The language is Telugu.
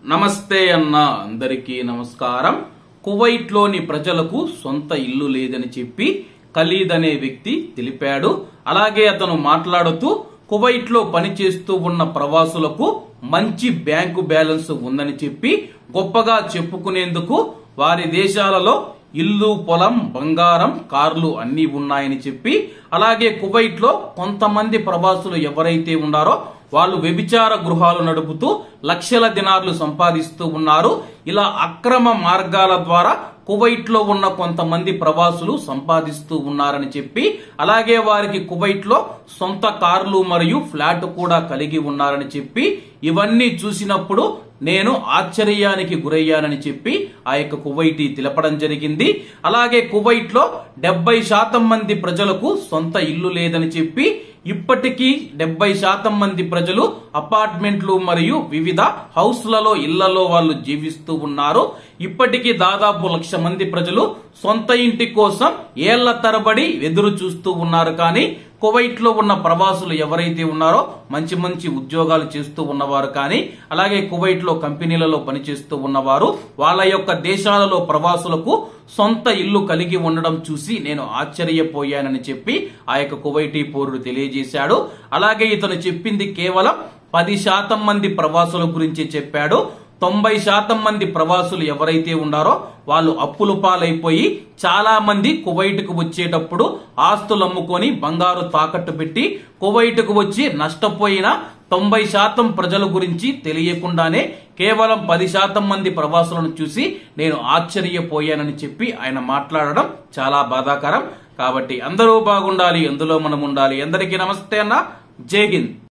నమస్తే అన్న అందరికీ నమస్కారం కువైట్ లోని ప్రజలకు సొంత ఇల్లు లేదని చెప్పి ఖలీద్ అనే వ్యక్తి తెలిపాడు అలాగే అతను మాట్లాడుతూ కువైట్ లో పనిచేస్తూ ఉన్న ప్రవాసులకు మంచి బ్యాంకు బ్యాలెన్స్ ఉందని చెప్పి గొప్పగా చెప్పుకునేందుకు వారి దేశాలలో ఇల్లు పొలం బంగారం కార్లు అన్ని ఉన్నాయని చెప్పి అలాగే కువైట్ లో కొంతమంది ప్రవాసులు ఎవరైతే ఉన్నారో వాళ్ళు వ్యభిచార గృహాలు నడుపుతూ లక్షల దినార్లు సంపాదిస్తూ ఉన్నారు ఇలా అక్రమ మార్గాల ద్వారా కువైట్ లో ఉన్న కొంతమంది ప్రవాసులు సంపాదిస్తూ ఉన్నారని చెప్పి అలాగే వారికి కువైట్ లో సొంత కార్లు మరియు ఫ్లాట్ కూడా కలిగి ఉన్నారని చెప్పి ఇవన్నీ చూసినప్పుడు నేను ఆశ్చర్యానికి గురయ్యానని చెప్పి ఆ యొక్క కువైటీ తెలపడం జరిగింది అలాగే కువైట్ లో డెబ్బై శాతం మంది ప్రజలకు సొంత ఇల్లు లేదని చెప్పి ఇప్పటికీ డెబ్బై శాతం మంది ప్రజలు అపార్ట్మెంట్లు మరియు వివిధ హౌస్లలో ఇళ్లలో వాళ్ళు జీవిస్తూ ఉన్నారు ఇప్పటికీ దాదాపు లక్ష మంది ప్రజలు సొంత ఇంటి కోసం ఏళ్ల తరబడి ఎదురు చూస్తూ ఉన్నారు కానీ కువైట్ లో ఉన్న ప్రవాసులు ఎవరైతే ఉన్నారో మంచి మంచి ఉద్యోగాలు చేస్తూ ఉన్నవారు కానీ అలాగే కువైట్ లో కంపెనీలలో పనిచేస్తూ ఉన్నవారు వాళ్ళ యొక్క దేశాలలో ప్రవాసులకు సొంత ఇల్లు కలిగి ఉండడం చూసి నేను ఆశ్చర్యపోయానని చెప్పి ఆ యొక్క కువైటీ పౌరుడు తెలియజేశాడు అలాగే ఇతను చెప్పింది కేవలం పది శాతం మంది ప్రవాసుల గురించి చెప్పాడు తొంభై శాతం మంది ప్రవాసులు ఎవరైతే ఉన్నారో వాళ్ళు అప్పుల పాలైపోయి చాలా మంది కువైట్కు వచ్చేటప్పుడు ఆస్తులు అమ్ముకొని బంగారు తాకట్టు పెట్టి కువైట్కు వచ్చి నష్టపోయిన తొంభై శాతం ప్రజల గురించి తెలియకుండానే కేవలం పది శాతం మంది ప్రవాసులను చూసి నేను ఆశ్చర్యపోయానని చెప్పి ఆయన మాట్లాడడం చాలా బాధాకరం కాబట్టి అందరూ బాగుండాలి అందులో మనం ఉండాలి అందరికీ నమస్తే అన్న జై హింద్